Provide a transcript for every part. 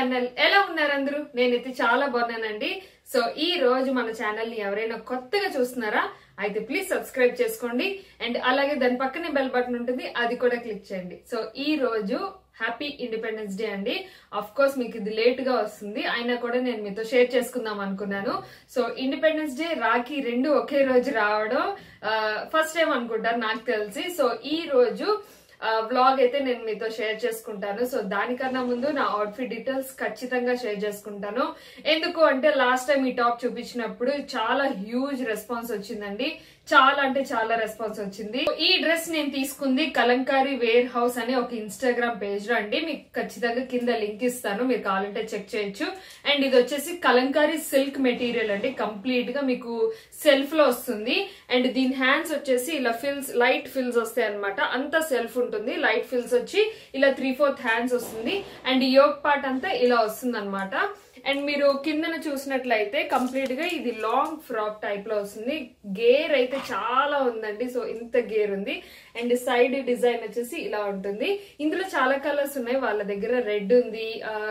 channel ఎలా ఉన్నారు అందరూ నేనైతే చాలా బాగున్నానండి సో ఈ రోజు మన ఛానల్ ని ఎవరైనా కొత్తగా చూస్తున్నారా అయితే ప్లీజ్ సబ్స్క్రైబ్ చేసుకోండి అండ్ అలాగే దాని పక్కనే బెల్ బటన్ ఉంటుంది అది కూడా క్లిక్ చేయండి సో ఈ రోజు హ్యాపీ ఇండిపెండెన్స్ డే అండి అఫ్ కోర్స్ మీకు ఇది లేట్ గా వస్తుంది అయినా కూడా నేను మీతో షేర్ చేసుకుందాం అనుకున్నాను సో ఇండిపెండెన్స్ డే రాఖీ రెండు ఒకే రోజు రావడం ఫస్ట్ టైం అనుకుంటారు నాకు తెలిసి సో ఈ రోజు వ్లాగ్ అయితే నేను మీతో షేర్ చేసుకుంటాను సో దానికన్నా ముందు నా అవుట్ఫిట్ డీటెయిల్స్ ఖచ్చితంగా షేర్ చేసుకుంటాను ఎందుకు అంటే లాస్ట్ టైం ఈ టాప్ చూపించినప్పుడు చాలా హ్యూజ్ రెస్పాన్స్ వచ్చిందండి చాలా అంటే చాలా రెస్పాన్స్ వచ్చింది ఈ డ్రెస్ నేను తీసుకుంది కలంకారీ వేర్ హౌస్ అనే ఒక ఇన్స్టాగ్రామ్ పేజ్ లో అండి మీకు ఖచ్చితంగా కింద లింక్ ఇస్తాను మీరు కావాలంటే చెక్ చేయొచ్చు అండ్ ఇది వచ్చేసి కలంకారీ సిల్క్ మెటీరియల్ అండి కంప్లీట్ గా మీకు సెల్ఫ్ లో వస్తుంది అండ్ దీని హ్యాండ్స్ వచ్చేసి ఇలా ఫిల్స్ లైట్ ఫిల్స్ వస్తాయి అనమాట అంతా సెల్ఫ్ ఉంటుంది లైట్ ఫిల్స్ వచ్చి ఇలా త్రీ ఫోర్త్ హ్యాండ్స్ వస్తుంది అండ్ యోగ్ పార్ట్ అంతా ఇలా వస్తుంది అనమాట అండ్ మీరు కిందన చూసినట్లయితే కంప్లీట్ గా ఇది లాంగ్ ఫ్రాక్ టైప్ లో వస్తుంది గేర్ అయితే చాలా ఉందండి సో ఇంత గేర్ ఉంది అండ్ సైడ్ డిజైన్ వచ్చేసి ఇలా ఉంటుంది ఇందులో చాలా కలర్స్ ఉన్నాయి వాళ్ళ దగ్గర రెడ్ ఉంది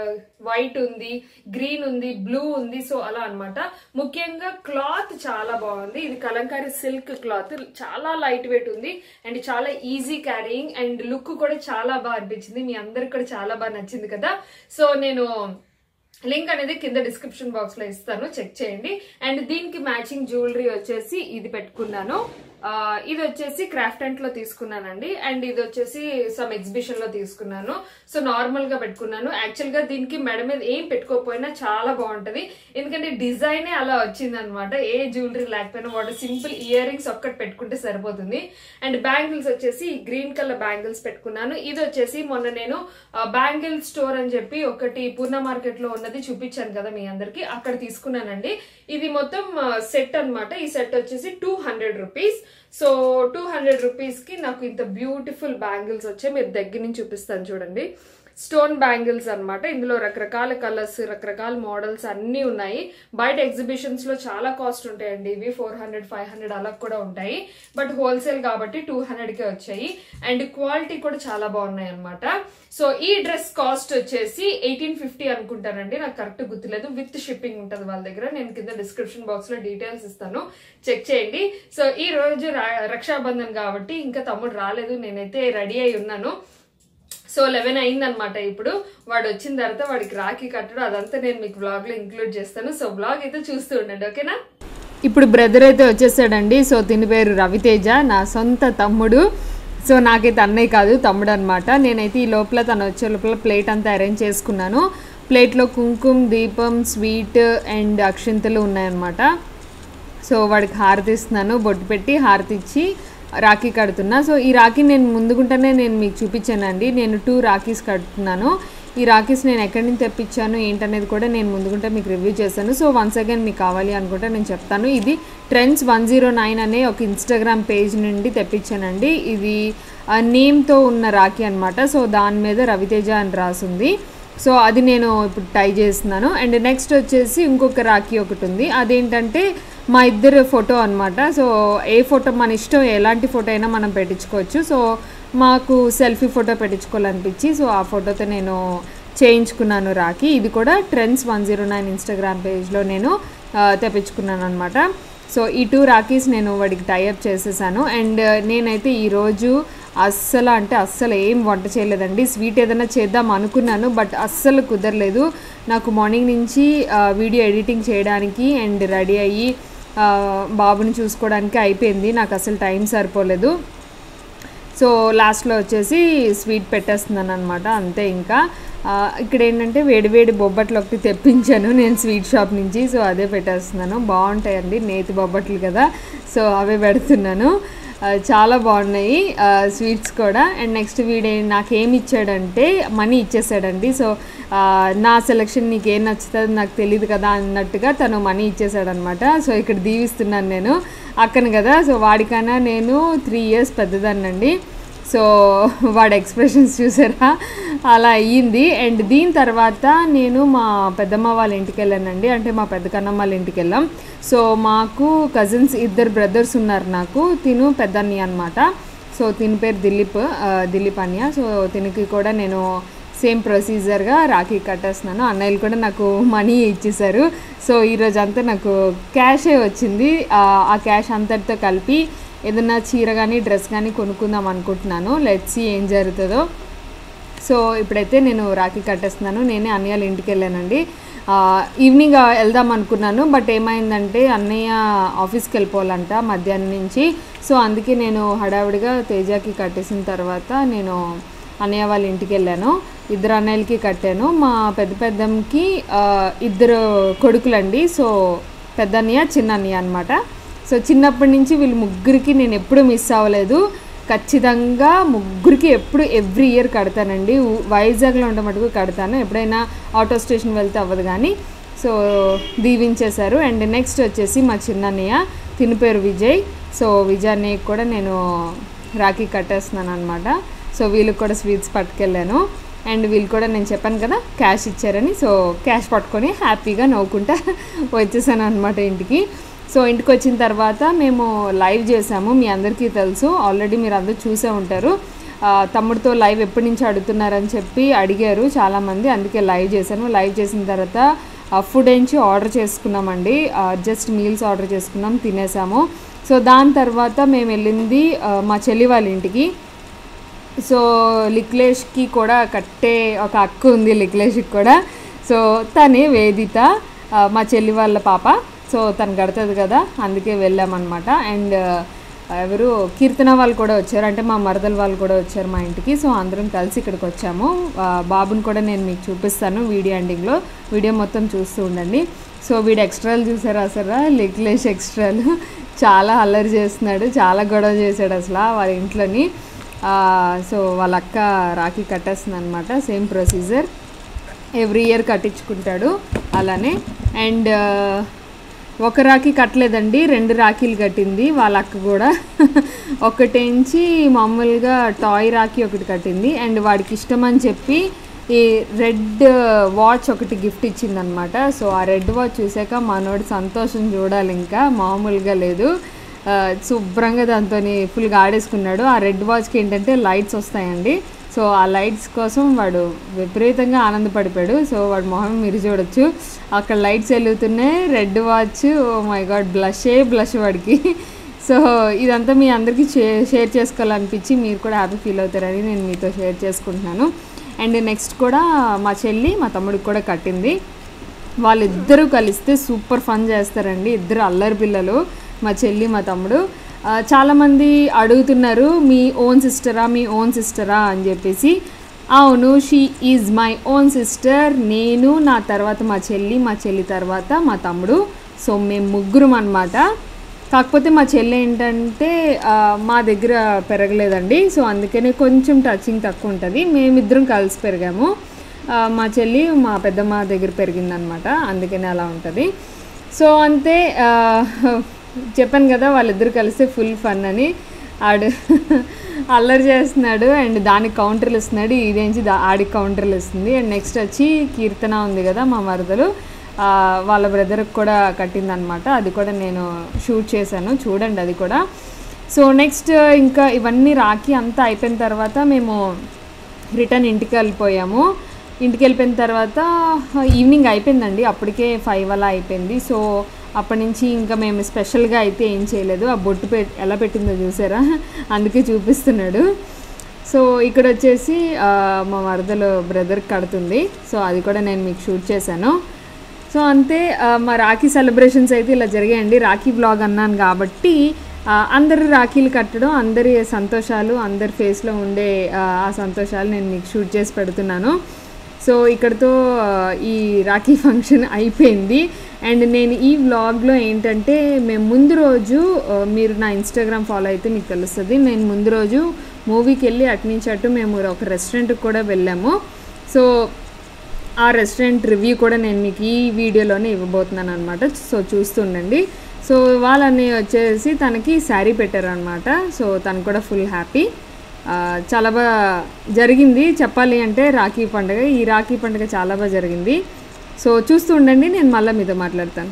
వైట్ ఉంది గ్రీన్ ఉంది బ్లూ ఉంది సో అలా అన్నమాట ముఖ్యంగా క్లాత్ చాలా బాగుంది ఇది కలంకారీ సిల్క్ క్లాత్ చాలా లైట్ వెయిట్ ఉంది అండ్ చాలా ఈజీ క్యారీయింగ్ అండ్ లుక్ కూడా చాలా బాగా అనిపించింది మీ అందరికి కూడా చాలా బాగా నచ్చింది కదా సో నేను లింక్ అనేది కింద డిస్క్రిప్షన్ బాక్స్ లో ఇస్తాను చెక్ చేయండి అండ్ దీనికి మ్యాచింగ్ జ్యువెలరీ వచ్చేసి ఇది పెట్టుకున్నాను ఆ, ఇది వచ్చేసి క్రాఫ్ట్ అంట్ లో తీసుకున్నానండి అండ్ ఇది వచ్చేసి సమ్ ఎగ్జిబిషన్ లో తీసుకున్నాను సో నార్మల్ గా పెట్టుకున్నాను యాక్చువల్ గా దీనికి మెడ మీద ఏం పెట్టుకోకపోయినా చాలా బాగుంటది ఎందుకంటే డిజైనే అలా వచ్చింది అనమాట ఏ జ్యువెలరీ లేకపోయినా వాడు సింపుల్ ఇయర్ రింగ్స్ ఒక్కటి పెట్టుకుంటే సరిపోతుంది అండ్ బ్యాంగిల్స్ వచ్చేసి గ్రీన్ కలర్ బ్యాంగిల్స్ పెట్టుకున్నాను ఇది వచ్చేసి మొన్న నేను బ్యాంగిల్ స్టోర్ అని చెప్పి ఒకటి పూర్ణ మార్కెట్ లో ఉన్నది చూపించాను కదా మీ అందరికి అక్కడ తీసుకున్నానండి ఇది మొత్తం సెట్ అన్నమాట ఈ సెట్ వచ్చేసి two hundred rupees so two hundred rupees కి నాకు ఇంత బ్యూటిఫుల్ బ్యాంగిల్స్ వచ్చాయి మీరు దగ్గర నుంచి చూపిస్తాను చూడండి స్టోన్ బ్యాంగిల్స్ అన్నమాట ఇందులో రకరకాల కలర్స్ రకరకాల మోడల్స్ అన్నీ ఉన్నాయి బయట ఎగ్జిబిషన్స్ లో చాలా కాస్ట్ ఉంటాయండి ఇవి ఫోర్ హండ్రెడ్ ఫైవ్ హండ్రెడ్ అలా కూడా ఉంటాయి బట్ హోల్సేల్ కాబట్టి టూ హండ్రెడ్ కే వచ్చాయి అండ్ క్వాలిటీ కూడా చాలా బాగున్నాయి అనమాట సో ఈ డ్రెస్ కాస్ట్ వచ్చేసి ఎయిటీన్ ఫిఫ్టీ అనుకుంటానండి నాకు కరెక్ట్ గుర్తులేదు విత్ షిప్పింగ్ ఉంటుంది వాళ్ళ దగ్గర నేను కింద డిస్క్రిప్షన్ బాక్స్ లో డీటెయిల్స్ ఇస్తాను చెక్ చేయండి సో ఈ రోజు రా- రక్షాబంధన్ కాబట్టి ఇంకా తమ్ముడు రాలేదు నేనైతే రెడీ అయి ఉన్నాను సో లెవెన్ అయిందనమాట ఇప్పుడు వాడు వచ్చిన తర్వాత వాడికి రాఖీ కట్టడం అదంతా నేను మీకు బ్లాగ్ లో ఇంక్లూడ్ చేస్తాను సో బ్లాగ్ అయితే చూస్తూ ఉండండి ఓకేనా ఇప్పుడు బ్రదర్ అయితే వచ్చేసాడండి సో తిని పేరు రవితేజ నా సొంత తమ్ముడు సో నాకైతే అన్నయ్య కాదు తమ్ముడు అనమాట నేనైతే ఈ లోపల తను వచ్చే లోపల ప్లేట్ అంతా అరేంజ్ చేసుకున్నాను ప్లేట్లో కుంకుమ దీపం స్వీట్ అండ్ అక్షింతలు ఉన్నాయన్నమాట సో వాడికి హారతి ఇస్తున్నాను బొట్టు పెట్టి హారతి ఇచ్చి రాఖీ కడుతున్నా సో ఈ రాఖీ నేను ముందుకుంటేనే నేను మీకు చూపించానండి నేను టూ రాఖీస్ కడుతున్నాను ఈ రాఖీస్ నేను ఎక్కడి నుంచి తెప్పించాను ఏంటనేది కూడా నేను ముందుకుంటే మీకు రివ్యూ చేశాను సో వన్స్ అగైన్ మీకు కావాలి అనుకుంటే నేను చెప్తాను ఇది ట్రెండ్స్ వన్ జీరో నైన్ అనే ఒక ఇన్స్టాగ్రామ్ పేజ్ నుండి తెప్పించానండి ఇది నేమ్తో ఉన్న రాఖీ అనమాట సో దాని మీద రవితేజ అని రాసుంది సో అది నేను ఇప్పుడు టై చేస్తున్నాను అండ్ నెక్స్ట్ వచ్చేసి ఇంకొక రాఖీ ఒకటి ఉంది అదేంటంటే మా ఇద్దరు ఫోటో అనమాట సో ఏ ఫోటో మన ఇష్టం ఎలాంటి ఫోటో అయినా మనం పెట్టించుకోవచ్చు సో మాకు సెల్ఫీ ఫోటో పెట్టించుకోవాలనిపించి సో ఆ ఫోటోతో నేను చేయించుకున్నాను రాఖీ ఇది కూడా trends one zero nine Instagram పేజ్లో నేను ఆ, తెప్పించుకున్నాను అనమాట సో ఈ టూ రాఖీస్ నేను వాడికి టైఅప్ చేసేసాను అండ్ నేనైతే ఈరోజు అస్సలు అంటే అస్సలు ఏం వంట చేయలేదండి స్వీట్ ఏదైనా చేద్దాం అనుకున్నాను బట్ అస్సలు కుదరలేదు నాకు మార్నింగ్ నుంచి ఆ, వీడియో ఎడిటింగ్ చేయడానికి అండ్ రెడీ అయ్యి ఆ, బాబుని చూసుకోవడానికి అయిపోయింది నాకు అసలు టైం సరిపోలేదు సో లాస్ట్లో వచ్చేసి స్వీట్ పెట్టేస్తున్నాను అనమాట అంతే ఇంకా ఆ, ఇక్కడ ఏంటంటే వేడి వేడి బొబ్బట్లు ఒకటి తెప్పించాను నేను స్వీట్ షాప్ నుంచి సో అదే పెట్టేస్తున్నాను బాగుంటాయండి నేతి బొబ్బట్లు కదా సో అవే పెడుతున్నాను ఆ, చాలా బాగున్నాయి ఆ, స్వీట్స్ కూడా అండ్ నెక్స్ట్ వీడే నాకేమి ఇచ్చాడంటే మనీ ఇచ్చేసాడండి సో ఆ, నా సెలెక్షన్ నీకు ఏం నచ్చుతుంది నాకు తెలియదు కదా అన్నట్టుగా తను మనీ ఇచ్చేసాడనమాట సో ఇక్కడ దీవిస్తున్నాను నేను అక్కను కదా సో వాడికన్నా నేను త్రీ ఇయర్స్ పెద్దదాన్నండి సో వాడి ఎక్స్ప్రెషన్స్ చూసారా అలా అయ్యింది అండ్ దీని తర్వాత నేను మా పెద్దమ్మ వాళ్ళ ఇంటికి వెళ్ళానండి అంటే మా పెద్ద కన్నమ్మ వాళ్ళ ఇంటికి వెళ్ళాం సో మాకు కజిన్స్ ఇద్దరు బ్రదర్స్ ఉన్నారు నాకు తిను పెద్దన్నయ్య అనమాట సో తిని పేరు దిలీప్ ఆ, దిలీప్ అన్య సో తినికి కూడా నేను సేమ్ ప్రొసీజర్గా రాఖీ కట్టేస్తున్నాను అన్నయ్యలు కూడా నాకు మనీ ఇచ్చేసారు సో ఈరోజు అంతా నాకు క్యాషే వచ్చింది ఆ ఆ క్యాష్ అంతటితో కలిపి ఏదైనా చీర కానీ డ్రెస్ కానీ కొనుక్కుందాం అనుకుంటున్నాను లెట్స్ ఏం జరుగుతుందో సో ఇప్పుడైతే నేను రాఖీ కట్టేస్తున్నాను నేనే అన్నయ్య వాళ్ళ ఇంటికి వెళ్ళానండి ఆ, ఈవినింగ్ ఆ, వెళ్దాం అనుకున్నాను బట్ ఏమైందంటే అన్నయ్య ఆఫీస్కి వెళ్ళిపోవాలంట మధ్యాహ్నం నుంచి సో అందుకే నేను హడావిడిగా తేజాకి కట్టేసిన తర్వాత నేను అన్నయ్య వాళ్ళ ఇంటికి వెళ్ళాను ఇద్దరు అన్నయ్యలకి కట్టాను మా పెద్ద పెద్దమ్మకి ఆ, ఇద్దరు కొడుకులండి సో పెద్ద అన్నయ్య చిన్న అన్నయ్య అనమాట సో చిన్నప్పటి నుంచి వీళ్ళు ముగ్గురికి నేను ఎప్పుడూ మిస్ అవ్వలేదు ఖచ్చితంగా ముగ్గురికి ఎప్పుడు ఎవ్రీ ఇయర్ కడతానండి ఊ- వైజాగ్లో ఉంటే మటుకు కడతాను ఎప్పుడైనా ఆటో స్టేషన్ వెళ్తే అవ్వదు కానీ సో దీవించేశారు అండ్ నెక్స్ట్ వచ్చేసి మా చిన్నన్నయ్య తిని పేరు విజయ్ సో విజయ్ అన్నయ్యకి కూడా నేను రాఖీ కట్టేస్తున్నాను అనమాట సో వీళ్ళకి కూడా స్వీట్స్ పట్టుకెళ్ళాను అండ్ వీళ్ళు కూడా నేను చెప్పాను కదా క్యాష్ ఇచ్చారని సో క్యాష్ పట్టుకొని హ్యాపీగా నవ్వుకుంటా వచ్చేసాను అనమాట ఇంటికి సో ఇంటికి వచ్చిన తర్వాత మేము లైవ్ చేసాము మీ అందరికీ తెలుసు ఆల్రెడీ మీరు అందరూ చూసే ఉంటారు ఆ, తమ్ముడితో లైవ్ ఎప్పటి నుంచి అడుగుతున్నారని చెప్పి అడిగారు చాలామంది అందుకే లైవ్ చేశాను లైవ్ చేసిన తర్వాత ఫుడ్ నుంచి ఆర్డర్ చేసుకున్నామండి జస్ట్ మీల్స్ ఆర్డర్ చేసుకున్నాం తినేసాము సో దాని తర్వాత మేము వెళ్ళింది ఆ, మా చెల్లి వాళ్ళ ఇంటికి సో లిక్లేష్కి కూడా కట్టే ఒక అక్క ఉంది లిక్లేష్కి కూడా సో తనే వేదిత ఆ, మా చెల్లి వాళ్ళ పాప సో తను కడుతుంది కదా అందుకే వెళ్ళామన్నమాట అండ్ ఎవరు కీర్తన వాళ్ళు కూడా వచ్చారు అంటే మా మరదల వాళ్ళు కూడా వచ్చారు మా ఇంటికి సో అందరం కలిసి ఇక్కడికి వచ్చాము ఆ, బాబుని కూడా నేను మీకు చూపిస్తాను వీడియో ఎండింగ్లో వీడియో మొత్తం చూస్తూ ఉండండి సో వీడు ఎక్స్ట్రాలు చూసారా అసలు లిక్లేష్ ఎక్స్ట్రాలు చాలా అల్లరి చేస్తున్నాడు చాలా గొడవ చేశాడు అసలు వాళ్ళ ఇంట్లోని ఆ, సో వాళ్ళ అక్క రాఖీ కట్టేస్తుంది అనమాట సేమ్ ప్రొసీజర్ ఎవ్రీ ఇయర్ కట్టించుకుంటాడు అలానే అండ్ ఒక రాఖీ కట్టలేదండి రెండు రాఖీలు కట్టింది వాళ్ళ అక్క కూడా ఒకటేంచి మామూలుగా టాయ్ రాఖీ ఒకటి కట్టింది అండ్ వాడికి ఇష్టం అని చెప్పి ఈ రెడ్ వాచ్ ఒకటి గిఫ్ట్ ఇచ్చిందనమాట సో ఆ రెడ్ వాచ్ చూసాక మనోడి సంతోషం చూడాలి ఇంకా మామూలుగా లేదు ఆ, శుభ్రంగా దాంతో ఫుల్గా ఆడేసుకున్నాడు ఆ రెడ్ వాచ్కి ఏంటంటే లైట్స్ వస్తాయండి సో ఆ లైట్స్ కోసం వాడు విపరీతంగా ఆనందపడిపోయాడు సో వాడు మొహం మీరు చూడొచ్చు అక్కడ లైట్స్ వెలుగుతున్నాయి red watch oh my God బ్లషే బ్లష్ వాడికి సో ఇదంతా మీ అందరికీ షేర్ షేర్ చేసుకోవాలనిపించి మీరు కూడా హ్యాపీ ఫీల్ అవుతారని నేను మీతో షేర్ చేసుకుంటున్నాను అండ్ నెక్స్ట్ కూడా మా చెల్లి మా తమ్ముడికి కూడా కట్టింది వాళ్ళిద్దరూ కలిస్తే సూపర్ ఫన్ చేస్తారండి ఇద్దరు అల్లరి పిల్లలు మా చెల్లి మా తమ్ముడు ఆ, చాలామంది అడుగుతున్నారు మీ ఓన్ సిస్టరా మీ ఓన్ సిస్టరా అని చెప్పేసి అవును she is my own sister నేను నా తర్వాత మా చెల్లి మా చెల్లి తర్వాత మా తమ్ముడు సో మేము ముగ్గురం అనమాట కాకపోతే మా చెల్లి ఏంటంటే ఆ, మా దగ్గర పెరగలేదండి సో అందుకనే కొంచెం టచింగ్ తక్కువ ఉంటుంది మేమిద్దరం కలిసి పెరిగాము ఆ, మా చెల్లి మా పెద్దమ్మ దగ్గర పెరిగిందనమాట అందుకనే అలా ఉంటుంది సో అంతే ఆ, చెప్పాను కదా వాళ్ళిద్దరు కలిస్తే ఫుల్ ఫన్ అని ఆడు అల్లరి చేస్తున్నాడు అండ్ దానికి కౌంటర్లు ఇస్తున్నాడు ఇదేంచి దా ఆడికి కౌంటర్లు ఇస్తుంది అండ్ నెక్స్ట్ వచ్చి కీర్తన ఉంది కదా మా మరదలు ఆ, వాళ్ళ బ్రదర్కి కూడా కట్టిందనమాట అది కూడా నేను షూట్ చేశాను చూడండి అది కూడా సో నెక్స్ట్ ఇంకా ఇవన్నీ రాకి అంతా అయిపోయిన తర్వాత మేము రిటర్న్ ఇంటికి వెళ్ళిపోయాము ఇంటికి వెళ్ళిపోయిన తర్వాత ఈవినింగ్ అయిపోయిందండి అప్పటికే ఫైవ్ అలా అయిపోయింది సో అప్పటి నుంచి ఇంకా మేము స్పెషల్గా అయితే ఏం చేయలేదు ఆ బొట్టు పె ఎలా పెట్టిందో చూసారా అందుకే చూపిస్తున్నాడు సో ఇక్కడ వచ్చేసి ఆ, మా వరదలు బ్రదర్ కడుతుంది సో అది కూడా నేను మీకు షూట్ చేశాను సో అంతే ఆ, మా రాఖీ సెలబ్రేషన్స్ అయితే ఇలా జరిగాయండి రాఖీ బ్లాగ్ అన్నాను కాబట్టి ఆ, అందరు రాఖీలు కట్టడం అందరి సంతోషాలు అందరి ఫేస్లో ఉండే ఆ, ఆ సంతోషాలు నేను మీకు షూట్ చేసి పెడుతున్నాను సో ఇక్కడతో ఆ, ఈ రాఖీ ఫంక్షన్ అయిపోయింది అండ్ నేను ఈ వ్లాగ్లో ఏంటంటే మేము ముందు రోజు ఆ, మీరు నా ఇన్స్టాగ్రామ్ ఫాలో అయితే మీకు తెలుస్తుంది నేను ముందు రోజు మూవీకి వెళ్ళి అటు నుంచి అటు మేము ఒక రెస్టారెంట్కి కూడా వెళ్ళాము సో ఆ రెస్టారెంట్ రివ్యూ కూడా నేను మీకు ఈ వీడియోలోనే ఇవ్వబోతున్నాను అనమాట సో చూస్తుండండి సో వాళ్ళని వచ్చేసి తనకి శారీ పెట్టారనమాట సో తను కూడా ఫుల్ హ్యాపీ చాలా బాగా జరిగింది చెప్పాలి అంటే రాఖీ పండుగ ఈ రాఖీ పండుగ చాలా బాగా జరిగింది సో చూస్తూ ఉండండి నేను మళ్ళీ మీతో మాట్లాడతాను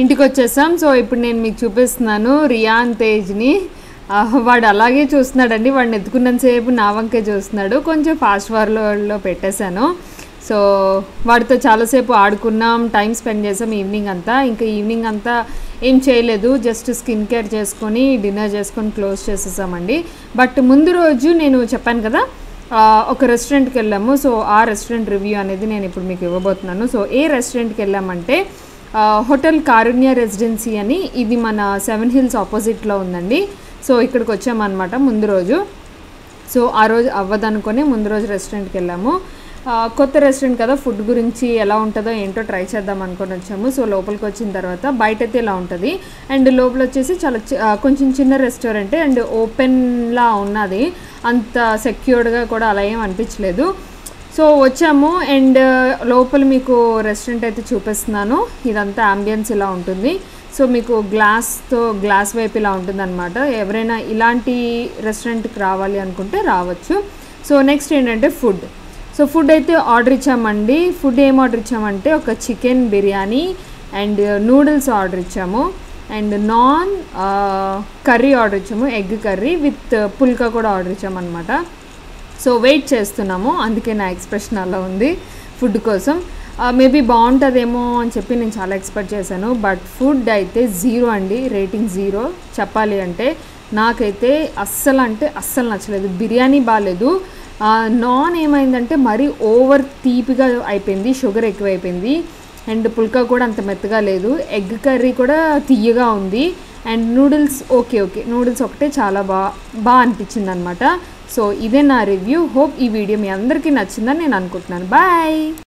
ఇంటికి వచ్చేసాం సో ఇప్పుడు నేను మీకు చూపిస్తున్నాను రియాన్ తేజ్ని ఆ, వాడు అలాగే చూస్తున్నాడండి వాడిని ఎత్తుకున్నంతసేపు నా వంకే చూస్తున్నాడు కొంచెం ఫాస్ట్ ఫార్వర్డ్లో పెట్టేశాను సో వాడితో చాలాసేపు ఆడుకున్నాం టైం స్పెండ్ చేసాం ఈవినింగ్ అంతా ఇంకా ఈవినింగ్ అంతా ఏం చేయలేదు జస్ట్ స్కిన్ కేర్ చేసుకొని డిన్నర్ చేసుకొని క్లోజ్ చేసేసామండి బట్ ముందు రోజు నేను చెప్పాను కదా ఆ, ఒక రెస్టారెంట్కి వెళ్ళాము సో ఆ రెస్టారెంట్ రివ్యూ అనేది నేను ఇప్పుడు మీకు ఇవ్వబోతున్నాను సో ఏ రెస్టారెంట్కి వెళ్ళామంటే ఆ, హోటల్ కారుణ్య రెసిడెన్సీ అని ఇది మన సెవెన్ హిల్స్ ఆపోజిట్లో ఉందండి సో ఇక్కడికి వచ్చామన్నమాట ముందు రోజు సో ఆ రోజు అవ్వదనుకొని ముందు రోజు రెస్టారెంట్కి వెళ్ళాము ఆ, కొత్త రెస్టారెంట్ కదా ఫుడ్ గురించి ఎలా ఉంటుందో ఏంటో ట్రై చేద్దాం అనుకొని వచ్చాము సో లోపలికి వచ్చిన తర్వాత బయట అయితే ఇలా ఉంటుంది అండ్ లోపల వచ్చేసి చాలా చి- ఆ, కొంచెం చిన్న రెస్టారెంట్ అండ్ ఓపెన్లా ఉన్నది అంత సెక్యూర్డ్గా కూడా అలా ఏం అనిపించలేదు సో వచ్చాము అండ్ లోపల మీకు రెస్టారెంట్ అయితే చూపిస్తున్నాను ఇదంతా అంబియన్స్ ఇలా ఉంటుంది సో మీకు గ్లాస్తో గ్లాస్ వైపు ఇలా ఉంటుందన్నమాట ఎవరైనా ఇలాంటి రెస్టారెంట్కి రావాలి అనుకుంటే రావచ్చు సో నెక్స్ట్ ఏంటంటే ఫుడ్ సో ఫుడ్ అయితే ఆర్డర్ ఇచ్చామండి ఫుడ్ ఏం ఆర్డర్ ఇచ్చామంటే ఒక chicken biryani and noodles order ఇచ్చాము అండ్ నాన్ కర్రీ ఆర్డర్ ఇచ్చాము ఎగ్ కర్రీ విత్ పుల్కా కూడా ఆర్డర్ ఇచ్చామన్నమాట సో వెయిట్ చేస్తున్నాము అందుకే నా ఎక్స్ప్రెషన్ అలా ఉంది ఫుడ్ కోసం మేబీ బాగుంటుందేమో అని చెప్పి నేను చాలా ఎక్స్పెక్ట్ చేశాను బట్ ఫుడ్ అయితే జీరో అండి రేటింగ్ జీరో చెప్పాలి అంటే నాకైతే అస్సలు అంటే అస్సలు నచ్చలేదు బిర్యానీ బాగాలేదు నాన్ ఏమైందంటే మరీ ఓవర్ తీపిగా అయిపోయింది షుగర్ ఎక్కువైపోయింది అండ్ పుల్కా కూడా అంత మెత్తగా లేదు ఎగ్ కర్రీ కూడా తీయగా ఉంది and noodles okay okay noodles ఒకటే చాలా బాగా బాగా అనిపించింది అనమాట సో ఇదే నా రివ్యూ హోప్ ఈ వీడియో మీ అందరికీ నచ్చిందని నేను అనుకుంటున్నాను బాయ్